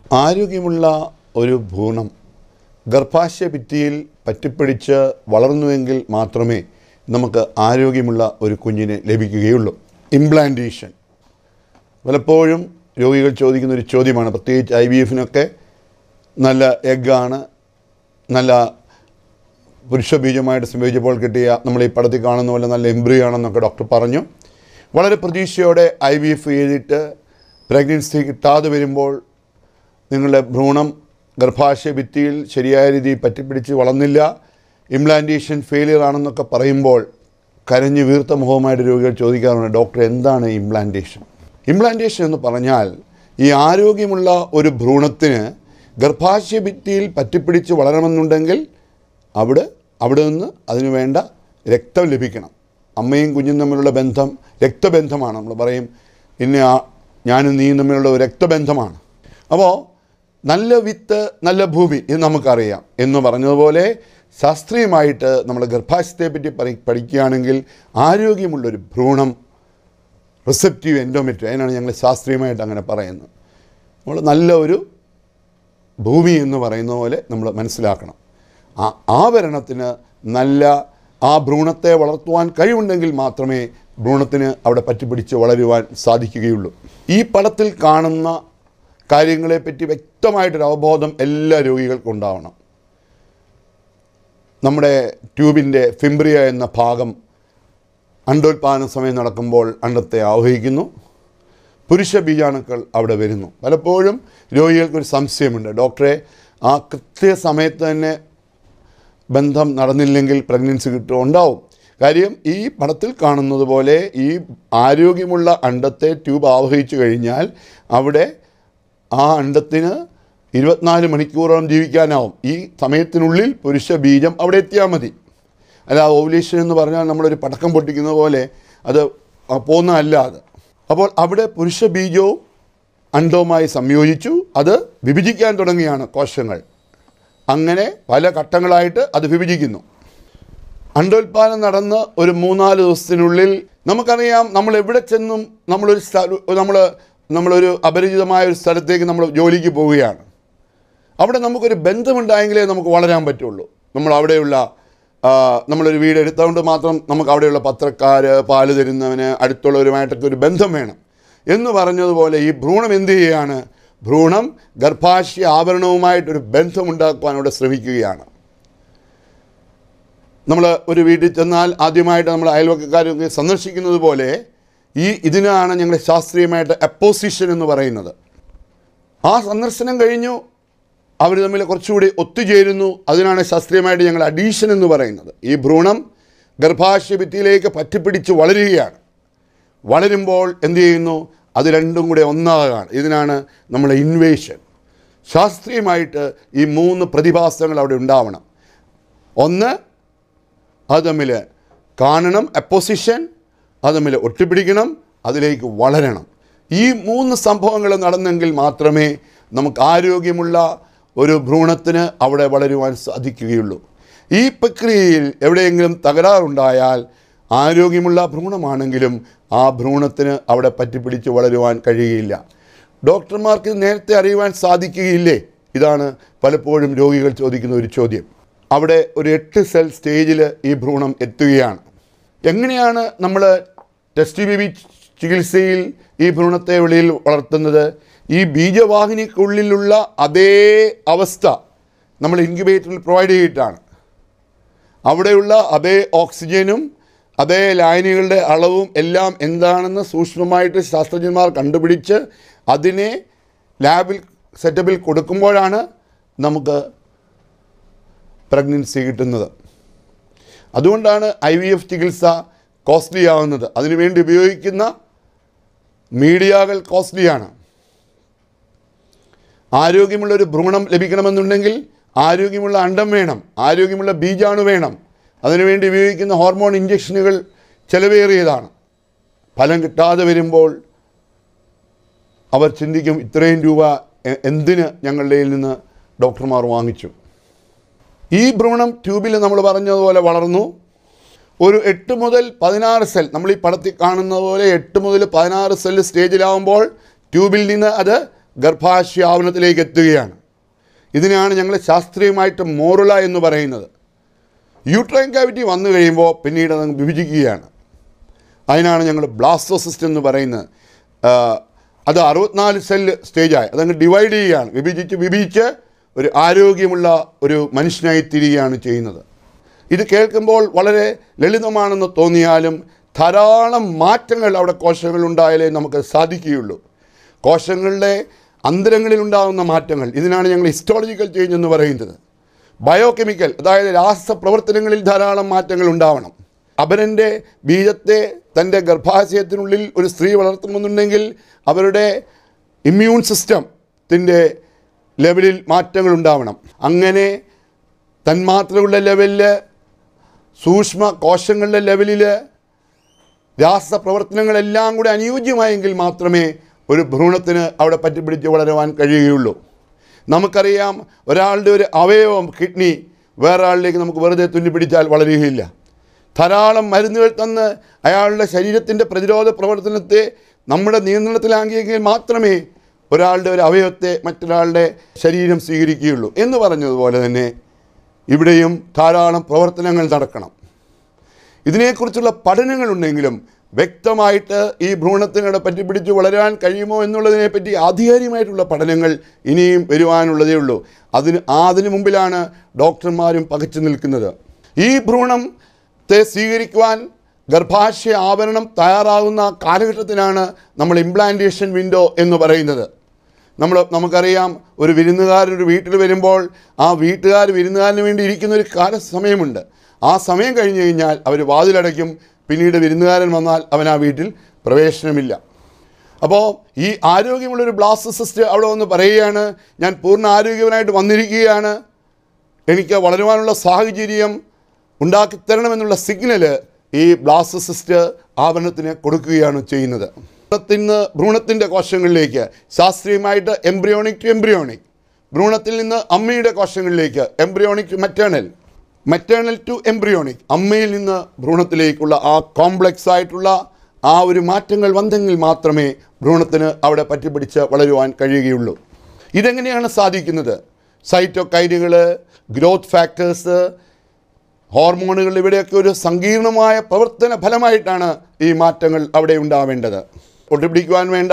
ആരോഗ്യമുള്ള ഒരു ഭ്രൂണം ഗർഭാശയ ഭിത്തിയിൽ പറ്റിപ്പിടിച്ച് വളർന്നുവെങ്കിൽ മാത്രമേ നമുക്ക് ആരോഗ്യമുള്ള ഒരു കുഞ്ഞിനെ ലഭിക്കുകയുള്ളൂ ഇംപ്ലാന്റേഷൻ പലപ്പോഴും രോഗികൾ ചോദിക്കുന്ന ഒരു ചോദ്യമാണ് പ്രത്യേകിച്ച് ഐ വി എഫിനൊക്കെ നല്ല എഗ്ഗാണ് നല്ല പുരുഷ ബീജമായിട്ട് സംയോജിച്ചപ്പോൾ കിട്ടിയ നമ്മൾ ഈ പടത്തിൽ കാണുന്ന പോലെ നല്ല എംബ്രിയോ ആണെന്നൊക്കെ ഡോക്ടർ പറഞ്ഞു വളരെ പ്രതീക്ഷയോടെ ഐ വി എഫ് ചെയ്തിട്ട് പ്രഗ്നൻസി കിട്ടാതെ വരുമ്പോൾ നിങ്ങളുടെ ഭ്രൂണം ഗർഭാശയ ഭിത്തിയിൽ ശരിയായ രീതിയിൽ പറ്റിപ്പിടിച്ച് വളർന്നില്ല ഇംപ്ലാന്റേഷൻ ഫെയിലിയർ ആണെന്നൊക്കെ പറയുമ്പോൾ കരഞ്ഞു വീർത്ത മുഖവുമായിട്ട് രോഗികൾ ചോദിക്കാറുണ്ട് ഡോക്ടർ എന്താണ് ഇംപ്ലാന്റേഷൻ ഇംപ്ലാന്റേഷൻ എന്ന് പറഞ്ഞാൽ ഈ ആരോഗ്യമുള്ള ഒരു ഭ്രൂണത്തിന് ഗർഭാശയ ഭിത്തിയിൽ പറ്റിപ്പിടിച്ച് വളരണമെന്നുണ്ടെങ്കിൽ അവിടെ അവിടെ നിന്ന് അതിനു വേണ്ട രക്തം ലഭിക്കണം അമ്മയും കുഞ്ഞും തമ്മിലുള്ള ബന്ധം രക്തബന്ധമാണ് നമ്മൾ പറയും ഇന്ന ആ- ഞാനും നീയും തമ്മിലുള്ള ഒരു രക്തബന്ധമാണ് അപ്പോൾ നല്ല വിത്ത് നല്ല ഭൂമി ഇത് നമുക്കറിയാം എന്ന് പറഞ്ഞതുപോലെ ശാസ്ത്രീയമായിട്ട് നമ്മൾ ഗർഭാശയത്തെ പറ്റി പഠി പഠിക്കുകയാണെങ്കിൽ ആരോഗ്യമുള്ളൊരു ഭ്രൂണം റിസെപ്റ്റീവ് എൻഡോമെട്രി അതിനാണ് ഞങ്ങൾ ശാസ്ത്രീയമായിട്ട് അങ്ങനെ പറയുന്നത് നമ്മൾ നല്ല ഒരു ഭൂമി എന്ന് പറയുന്ന പോലെ നമ്മൾ മനസ്സിലാക്കണം ആ ആവരണത്തിന് നല്ല ആ ഭ്രൂണത്തെ വളർത്തുവാൻ കഴിവുണ്ടെങ്കിൽ മാത്രമേ ഭ്രൂണത്തിന് അവിടെ പറ്റിപ്പിടിച്ച് വളരുവാൻ സാധിക്കുകയുള്ളൂ ഈ പടത്തിൽ കാണുന്ന കാര്യങ്ങളെപ്പറ്റി വ്യക്തമായിട്ടൊരു അവബോധം എല്ലാ രോഗികൾക്കും ഉണ്ടാവണം നമ്മുടെ ട്യൂബിൻ്റെ ഫിംബ്രിയ എന്ന ഭാഗം അണ്ടോൽപാദന സമയം നടക്കുമ്പോൾ അണ്ടത്തെ ആവഹിക്കുന്നു പുരുഷ ബീജാണുക്കൾ അവിടെ വരുന്നു പലപ്പോഴും രോഗികൾക്കൊരു സംശയമുണ്ട് ഡോക്ടറെ ആ കൃത്യസമയത്ത് തന്നെ ബന്ധം നടന്നില്ലെങ്കിൽ പ്രഗ്നൻസി കിട്ടുമോ ഉണ്ടാവും കാര്യം ഈ പടത്തിൽ കാണുന്നത് പോലെ ഈ ആരോഗ്യമുള്ള അണ്ടത്തെ ട്യൂബ് ആവഹിച്ചു കഴിഞ്ഞാൽ അവിടെ ആ അണ്ടത്തിന് ഇരുപത്തിനാല് മണിക്കൂറോളം ജീവിക്കാനാവും ഈ സമയത്തിനുള്ളിൽ പുരുഷ ബീജം അവിടെ എത്തിയാൽ മതി അല്ല ഓവുലേഷൻ എന്ന് പറഞ്ഞാൽ നമ്മളൊരു പടക്കം പൊട്ടിക്കുന്ന പോലെ അത് ആ പോകുന്നതല്ല അത് അപ്പോൾ അവിടെ പുരുഷ ബീജവും അണ്ടവുമായി സംയോജിച്ചു അത് വിഭജിക്കാൻ തുടങ്ങിയാണ് കോശങ്ങൾ അങ്ങനെ പല ഘട്ടങ്ങളായിട്ട് അത് വിഭജിക്കുന്നു അണ്ടോൽപാദനം നടന്ന് ഒരു മൂന്നാല് ദിവസത്തിനുള്ളിൽ നമുക്കറിയാം നമ്മൾ എവിടെ ചെന്നും നമ്മളൊരു സ്ഥല നമ്മൾ നമ്മളൊരു അപരിചിതമായ ഒരു സ്ഥലത്തേക്ക് നമ്മൾ ജോലിക്ക് പോവുകയാണ് അവിടെ നമുക്കൊരു ബന്ധമുണ്ടായെങ്കിലേ നമുക്ക് വളരാൻ പറ്റുള്ളൂ നമ്മൾ അവിടെയുള്ള ആ, നമ്മളൊരു വീട് എടുത്തുകൊണ്ട് മാത്രം നമുക്ക് അവിടെയുള്ള പത്രക്കാർ പാല് തരുന്നവന് അടുത്തുള്ളവരുമായിട്ടൊക്കെ ഒരു ബന്ധം വേണം എന്ന് പറഞ്ഞതുപോലെ ഈ ഭ്രൂണം എന്ത് ചെയ്യുകയാണ് ഭ്രൂണം ഗർഭാശയ ആവരണവുമായിട്ടൊരു ബന്ധമുണ്ടാക്കുവാൻ അവിടെ ശ്രമിക്കുകയാണ് നമ്മൾ ഒരു വീട്ടിൽ ചെന്നാൽ ആദ്യമായിട്ട് നമ്മൾ അയൽവക്കക്കാരൊക്കെ സന്ദർശിക്കുന്നത് പോലെ ഈ ഇതിനാണ് ഞങ്ങൾ ശാസ്ത്രീയമായിട്ട് അപ്പോസിഷൻ എന്ന് പറയുന്നത് ആ സന്ദർശനം കഴിഞ്ഞു അവർ തമ്മിൽ കുറച്ചുകൂടി ഒത്തുചേരുന്നു അതിനാണ് ശാസ്ത്രീയമായിട്ട് ഞങ്ങൾ അഡീഷൻ എന്ന് പറയുന്നത് ഈ ഭ്രൂണം ഗർഭാശയ ഭിത്തിയിലേക്ക് പറ്റിപ്പിടിച്ച് വളരുകയാണ് വളരുമ്പോൾ എന്ത് ചെയ്യുന്നു അത് രണ്ടും കൂടെ ഒന്നാകാണ് ഇതിനാണ് നമ്മളെ ഇൻവേഷൻ ശാസ്ത്രീയമായിട്ട് ഈ മൂന്ന് പ്രതിഭാസങ്ങൾ അവിടെ ഉണ്ടാവണം ഒന്ന് അത് തമ്മിൽ കാണണം അപ്പോസിഷൻ അത് തമ്മിൽ ഒട്ടിപ്പിടിക്കണം അതിലേക്ക് വളരണം ഈ മൂന്ന് സംഭവങ്ങൾ നടന്നെങ്കിൽ മാത്രമേ നമുക്ക് ആരോഗ്യമുള്ള ഒരു ഭ്രൂണത്തിന് അവിടെ വളരുവാൻ സാധിക്കുകയുള്ളൂ ഈ പ്രക്രിയയിൽ എവിടെയെങ്കിലും തകരാറുണ്ടായാൽ ആരോഗ്യമുള്ള ഭ്രൂണമാണെങ്കിലും ആ ഭ്രൂണത്തിന് അവിടെ പറ്റിപ്പിടിച്ച് വളരുവാൻ കഴിയുകയില്ല ഡോക്ടർമാർക്ക് ഇത് നേരത്തെ അറിയുവാൻ സാധിക്കുകയില്ലേ ഇതാണ് പലപ്പോഴും രോഗികൾ ചോദിക്കുന്ന ഒരു ചോദ്യം അവിടെ ഒരു എട്ട് സെൽ സ്റ്റേജിൽ ഈ ഭ്രൂണം എത്തുകയാണ് എങ്ങനെയാണ് നമ്മൾ ടെസ്റ്റ് ബേബി ചികിത്സയിൽ ഈ ഭ്രൂണത്തെ വെളിയിൽ വളർത്തുന്നത് ഈ ബീജവാഹിനിക്കുള്ളിലുള്ള അതേ അവസ്ഥ നമ്മൾ ഇൻക്യുബേറ്ററിൽ പ്രൊവൈഡ് ചെയ്തിട്ടാണ് അവിടെയുള്ള അതേ ഓക്സിജനും അതേ ലായനികളുടെ അളവും എല്ലാം എന്താണെന്ന് സൂക്ഷ്മമായിട്ട് ശാസ്ത്രജ്ഞന്മാർ കണ്ടുപിടിച്ച് അതിനെ ലാബിൽ സെറ്റപ്പിൽ കൊടുക്കുമ്പോഴാണ് നമുക്ക് പ്രഗ്നൻസി കിട്ടുന്നത് അതുകൊണ്ടാണ് ഐ വി എഫ് ചികിത്സ കോസ്റ്റ്ലി ആവുന്നത് അതിനുവേണ്ടി ഉപയോഗിക്കുന്ന മീഡിയകൾ കോസ്റ്റ്ലിയാണ് ആരോഗ്യമുള്ളൊരു ഭ്രൂണം ലഭിക്കണമെന്നുണ്ടെങ്കിൽ ആരോഗ്യമുള്ള അണ്ടം വേണം ആരോഗ്യമുള്ള ബീജാണു വേണം അതിനുവേണ്ടി ഉപയോഗിക്കുന്ന ഹോർമോൺ ഇഞ്ചക്ഷനുകൾ ചിലവേറിയതാണ് ഫലം കിട്ടാതെ വരുമ്പോൾ അവർ ചിന്തിക്കും ഇത്രയും രൂപ എ- എന്തിന് ഞങ്ങളുടെ കയ്യിൽ നിന്ന് ഡോക്ടർമാർ വാങ്ങിച്ചു ഈ ഭ്രൂണം ട്യൂബിൽ നമ്മൾ പറഞ്ഞതുപോലെ വളർന്നു ഒരു എട്ട് മുതൽ പതിനാറ് സെൽ നമ്മൾ ഈ പടത്തിൽ കാണുന്ന പോലെ എട്ട് മുതൽ പതിനാറ് സെൽ സ്റ്റേജിലാവുമ്പോൾ ട്യൂബിൽ നിന്ന് അത് ഗർഭാശയ ആവരണത്തിലേക്ക് എത്തുകയാണ് ഇതിനാണ് ഞങ്ങൾ ശാസ്ത്രീയമായിട്ട് മോറുള എന്ന് പറയുന്നത് യൂട്രൈൻ കാവിറ്റി വന്നു കഴിയുമ്പോൾ പിന്നീട് അത് വിഭജിക്കുകയാണ് അതിനാണ് ഞങ്ങൾ ബ്ലാസ്റ്റോസിസ്റ്റ് എന്ന് പറയുന്നത് ആ, അത് അറുപത്തിനാല് സെല്ല് സ്റ്റേജായി അതങ്ങ് ഡിവൈഡ് ചെയ്യുകയാണ് വിഭജിച്ച് വിഭജിച്ച് ഒരു ആരോഗ്യമുള്ള ഒരു മനുഷ്യനായി തിരികെയാണ് ചെയ്യുന്നത് ഇത് കേൾക്കുമ്പോൾ വളരെ ലളിതമാണെന്ന് തോന്നിയാലും ധാരാളം മാറ്റങ്ങൾ അവിടെ കോശങ്ങൾ ഉണ്ടായാലേ നമുക്ക് സാധിക്കുകയുള്ളൂ കോശങ്ങളുടെ അന്തരങ്ങളിൽ ഉണ്ടാകുന്ന മാറ്റങ്ങൾ ഇതിനാണ് ഞങ്ങൾ ഹിസ്റ്റോളജിക്കൽ ചേഞ്ച് എന്ന് പറയുന്നത് ബയോകെമിക്കൽ അതായത് രാസപ്രവർത്തനങ്ങളിൽ ധാരാളം മാറ്റങ്ങൾ ഉണ്ടാവണം അപരൻ്റെ ബീജത്തെ തൻ്റെ ഗർഭാശയത്തിനുള്ളിൽ ഒരു സ്ത്രീ വളർത്തുമെന്നുണ്ടെങ്കിൽ അവരുടെ ഇമ്മ്യൂൺ സിസ്റ്റത്തിൻ്റെ ലെവലിൽ മാറ്റങ്ങൾ ഉണ്ടാവണം അങ്ങനെ തന്മാത്രകളുടെ ലെവലിൽ സൂക്ഷ്മ കോശങ്ങളുടെ ലെവലിൽ രാസപ്രവർത്തനങ്ങളെല്ലാം കൂടെ അനുയോജ്യമായെങ്കിൽ മാത്രമേ ഒരു ഭ്രൂണത്തിന് അവിടെ പറ്റിപ്പിടിച്ച് വളരുവാൻ കഴിയുകയുള്ളൂ നമുക്കറിയാം ഒരാളുടെ ഒരു അവയവം കിഡ്നി വേറെ ആളിലേക്ക് നമുക്ക് വെറുതെ തുന്നിപ്പിടിച്ചാൽ വളരുകയില്ല ധാരാളം മരുന്നുകൾ തന്ന് അയാളുടെ ശരീരത്തിൻ്റെ പ്രതിരോധ പ്രവർത്തനത്തെ നമ്മുടെ നിയന്ത്രണത്തിലാക്കിയെങ്കിൽ മാത്രമേ ഒരാളുടെ ഒരു അവയവത്തെ മറ്റൊരാളുടെ ശരീരം സ്വീകരിക്കുകയുള്ളൂ എന്ന് പറഞ്ഞതുപോലെ തന്നെ ഇവിടെയും ധാരാളം പ്രവർത്തനങ്ങൾ നടക്കണം ഇതിനെക്കുറിച്ചുള്ള പഠനങ്ങളുണ്ടെങ്കിലും വ്യക്തമായിട്ട് ഈ ഭ്രൂണത്തിനോട് പറ്റിപ്പിടിച്ച് വളരാൻ കഴിയുമോ എന്നുള്ളതിനെപ്പറ്റി ആധികാരികമായിട്ടുള്ള പഠനങ്ങൾ ഇനിയും വരുവാനുള്ളതേ ഉള്ളൂ അതിന് അതിനു മുമ്പിലാണ് ഡോക്ടർമാരും പകച്ചു നിൽക്കുന്നത് ഈ ഭ്രൂണത്തെ സ്വീകരിക്കുവാൻ ഗർഭാശയ ആവരണം തയ്യാറാകുന്ന കാലഘട്ടത്തിനാണ് നമ്മൾ ഇംപ്ലാന്റേഷൻ വിൻഡോ എന്ന് പറയുന്നത് നമ്മൾ നമുക്കറിയാം ഒരു വിരുന്നുകാരൻ ഒരു വീട്ടിൽ വരുമ്പോൾ ആ വീട്ടുകാർ വിരുന്നുകാരന് വേണ്ടി ഇരിക്കുന്ന ഒരു കാല സമയമുണ്ട് ആ സമയം കഴിഞ്ഞ് കഴിഞ്ഞാൽ അവർ വാതിലടയ്ക്കും പിന്നീട് വിരുന്നുകാരൻ വന്നാൽ അവൻ ആ വീട്ടിൽ പ്രവേശനമില്ല അപ്പോൾ ഈ ആരോഗ്യമുള്ളൊരു ബ്ലാസ്റ്റസിസ്റ്റ് അവിടെ വന്ന് പറയുകയാണ് ഞാൻ പൂർണ്ണ ആരോഗ്യവനായിട്ട് വന്നിരിക്കുകയാണ് എനിക്ക് വളരുവാനുള്ള സാഹചര്യം ഉണ്ടാക്കിത്തരണമെന്നുള്ള സിഗ്നല് ഈ ബ്ലാസ്റ്റസിസ്റ്റ് ആവരണത്തിന് കൊടുക്കുകയാണ് ചെയ്യുന്നത് ഭ്രൂണത്തിൽ നിന്ന് ഭ്രൂണത്തിൻ്റെ കോശങ്ങളിലേക്ക് ശാസ്ത്രീയമായിട്ട് എംബ്രിയോണിക് ടു എംബ്രിയോണിക് ഭ്രൂണത്തിൽ നിന്ന് അമ്മയുടെ കോശങ്ങളിലേക്ക് embryonic to maternal maternal to embryonic അമ്മയിൽ നിന്ന് ഭ്രൂണത്തിലേക്കുള്ള ആ കോംപ്ലക്സ് ആയിട്ടുള്ള ആ ഒരു മാറ്റങ്ങൾ വന്നെങ്കിൽ മാത്രമേ ഭ്രൂണത്തിന് അവിടെ പറ്റിപ്പിടിച്ച് വളരുവാൻ കഴിയുകയുള്ളൂ ഇതെങ്ങനെയാണ് സാധിക്കുന്നത് സൈറ്റോകൈനുകൾ ഗ്രോത്ത് ഫാക്ടേഴ്സ് ഹോർമോണുകൾ ഇവിടെയൊക്കെ ഒരു സങ്കീർണമായ പ്രവർത്തന ഫലമായിട്ടാണ് ഈ മാറ്റങ്ങൾ അവിടെ ഉണ്ടാവേണ്ടത് ഒട്ടിപ്പിടിക്കുവാൻ വേണ്ട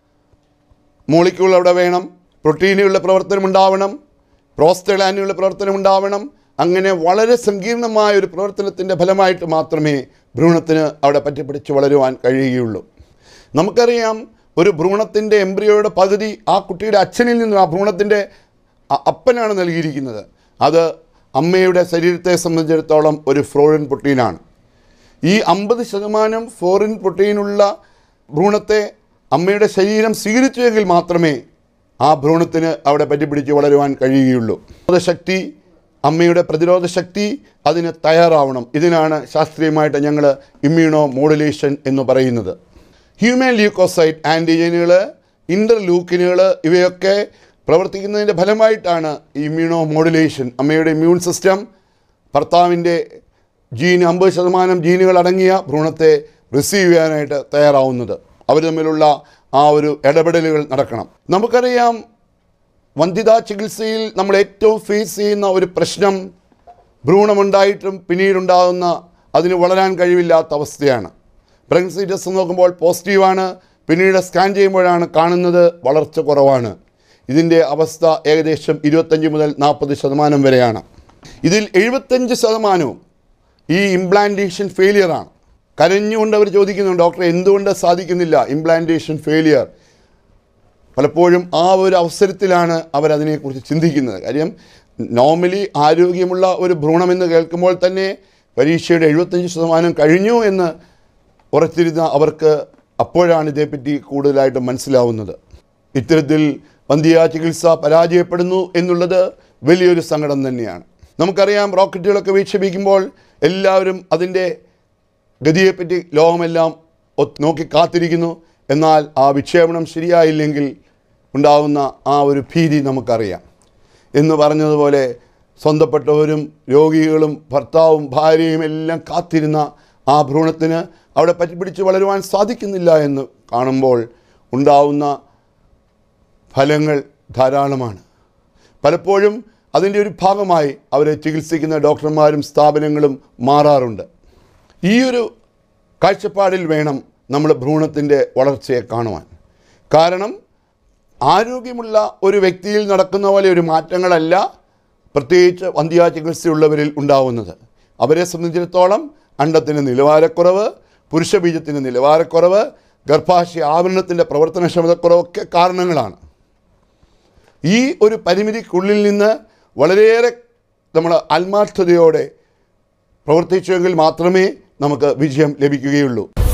മോളിക്യൂൾ അവിടെ വേണം പ്രോട്ടീനുകളുടെ പ്രവർത്തനം ഉണ്ടാവണം പ്രോസ്റ്റഗ്ലാനുകളുടെ പ്രവർത്തനം ഉണ്ടാവണം അങ്ങനെ വളരെ സങ്കീർണമായ ഒരു പ്രവർത്തനത്തിൻ്റെ ഫലമായിട്ട് മാത്രമേ ഭ്രൂണത്തിന് അവിടെ പറ്റിപ്പിടിച്ച് വളരുവാൻ കഴിയുകയുള്ളൂ നമുക്കറിയാം ഒരു ഭ്രൂണത്തിൻ്റെ എംബ്രിയോയുടെ പകുതി ആ കുട്ടിയുടെ അച്ഛനിൽ നിന്നും ആ ഭ്രൂണത്തിൻ്റെ അ- അപ്പനാണ് നൽകിയിരിക്കുന്നത് അത് അമ്മയുടെ ശരീരത്തെ സംബന്ധിച്ചിടത്തോളം ഒരു ഫ്ലോറിൻ പ്രോട്ടീനാണ് ഈ അമ്പത് ശതമാനം ഫോറിൻ പ്രോട്ടീനുള്ള ഭ്രൂണത്തെ അമ്മയുടെ ശരീരം സ്വീകരിച്ചുവെങ്കിൽ മാത്രമേ ആ ഭ്രൂണത്തിന് അവിടെ പറ്റിപ്പിടിച്ച് വളരുവാൻ കഴിയുകയുള്ളൂ പ്രതിരോധ ശക്തി അമ്മയുടെ പ്രതിരോധ ശക്തി അതിന് തയ്യാറാവണം ഇതിനാണ് ശാസ്ത്രീയമായിട്ട് ഞങ്ങൾ ഇമ്മ്യൂണോ മോഡുലേഷൻ എന്ന് പറയുന്നത് ഹ്യൂമൻ ല്യൂക്കോസൈറ്റ് ആൻറ്റിജനുകൾ ഇൻ്റർലൂക്കിനുകൾ ഇവയൊക്കെ പ്രവർത്തിക്കുന്നതിൻ്റെ ഫലമായിട്ടാണ് ഈ ഇമ്മ്യൂണോ മോഡുലേഷൻ അമ്മയുടെ ഇമ്മ്യൂൺ സിസ്റ്റം ഭർത്താവിൻ്റെ ജീൻ അമ്പത് ശതമാനം ജീനുകൾ അടങ്ങിയ ഭ്രൂണത്തെ റിസീവ് ചെയ്യാനായിട്ട് തയ്യാറാവുന്നത് അവർ തമ്മിലുള്ള ആ ഒരു ഇടപെടലുകൾ നടക്കണം നമുക്കറിയാം വന്ധ്യതാ ചികിത്സയിൽ നമ്മൾ ഏറ്റവും ഫേസ് ചെയ്യുന്ന ഒരു പ്രശ്നം ഭ്രൂണമുണ്ടായിട്ടും പിന്നീടുണ്ടാകുന്ന അതിന് വളരാൻ കഴിവില്ലാത്ത അവസ്ഥയാണ് പ്രഗ്നൻസി ടെസ്റ്റ് നോക്കുമ്പോൾ പോസിറ്റീവാണ് പിന്നീട് സ്കാൻ ചെയ്യുമ്പോഴാണ് കാണുന്നത് വളർച്ച കുറവാണ് ഇതിൻ്റെ അവസ്ഥ ഏകദേശം ഇരുപത്തഞ്ച് മുതൽ നാൽപ്പത് ശതമാനം വരെയാണ് ഇതിൽ എഴുപത്തഞ്ച് ശതമാനവും ഈ ഇംപ്ലാന്റേഷൻ ഫെയിലിയറാണ് കരഞ്ഞുകൊണ്ട് അവർ ചോദിക്കുന്നു ഡോക്ടറെ എന്തുകൊണ്ട് സാധിക്കുന്നില്ല ഇംപ്ലാന്റേഷൻ ഫെയിലിയർ പലപ്പോഴും ആ ഒരു അവസരത്തിലാണ് അവരതിനെക്കുറിച്ച് ചിന്തിക്കുന്നത് കാര്യം നോർമലി ആരോഗ്യമുള്ള ഒരു ഭ്രൂണമെന്ന് കേൾക്കുമ്പോൾ തന്നെ പരീക്ഷയുടെ എഴുപത്തഞ്ച് ശതമാനം കഴിഞ്ഞു എന്ന് ഉറച്ചിരുന്ന അവർക്ക് അപ്പോഴാണ് ഇതേപ്പറ്റി കൂടുതലായിട്ട് മനസ്സിലാവുന്നത് ഇത്തരത്തിൽ വന്ധ്യാ ചികിത്സ പരാജയപ്പെടുന്നു എന്നുള്ളത് വലിയൊരു സങ്കടം തന്നെയാണ് നമുക്കറിയാം റോക്കറ്റുകളൊക്കെ വിക്ഷേപിക്കുമ്പോൾ എല്ലാവരും അതിൻ്റെ ഗതിയെപ്പറ്റി ലോകമെല്ലാം ഒത്ത് നോക്കി കാത്തിരിക്കുന്നു എന്നാൽ ആ വിക്ഷേപണം ശരിയായില്ലെങ്കിൽ ഉണ്ടാകുന്ന ആ ഒരു ഭീതി നമുക്കറിയാം എന്ന് പറഞ്ഞതുപോലെ സ്വന്തപ്പെട്ടവരും രോഗികളും ഭർത്താവും ഭാര്യയും എല്ലാം കാത്തിരുന്ന ആ ഭ്രൂണത്തിന് അവിടെ പറ്റിപ്പിടിച്ച് വളരുവാൻ സാധിക്കുന്നില്ല എന്ന് കാണുമ്പോൾ ഉണ്ടാവുന്ന ഫലങ്ങൾ ധാരാളമാണ് പലപ്പോഴും അതിൻ്റെ ഒരു ഭാഗമായി അവരെ ചികിത്സിക്കുന്ന ഡോക്ടർമാരും സ്ഥാപനങ്ങളും മാറാറുണ്ട് ഈ ഒരു കാഴ്ചപ്പാടിൽ വേണം നമ്മൾ ഭ്രൂണത്തിൻ്റെ വളർച്ചയെ കാണുവാൻ കാരണം ആരോഗ്യമുള്ള ഒരു വ്യക്തിയിൽ നടക്കുന്ന പോലെ ഒരു മാറ്റങ്ങളല്ല പ്രത്യേകിച്ച് വന്ധ്യാ ചികിത്സയുള്ളവരിൽ ഉണ്ടാവുന്നത് അവരെ സംബന്ധിച്ചിടത്തോളം അണ്ടത്തിന് നിലവാരക്കുറവ് പുരുഷബീജത്തിന് നിലവാരക്കുറവ് ഗർഭാശയ ആവരണത്തിൻ്റെ പ്രവർത്തനക്ഷമതക്കുറവൊക്കെ കാരണങ്ങളാണ് ഈ ഒരു പരിമിതിക്കുള്ളിൽ നിന്ന് വളരെയേറെ നമ്മൾ ആത്മാർത്ഥതയോടെ പ്രവർത്തിച്ചുവെങ്കിൽ മാത്രമേ നമുക്ക് വിജയം ലഭിക്കുകയുള്ളൂ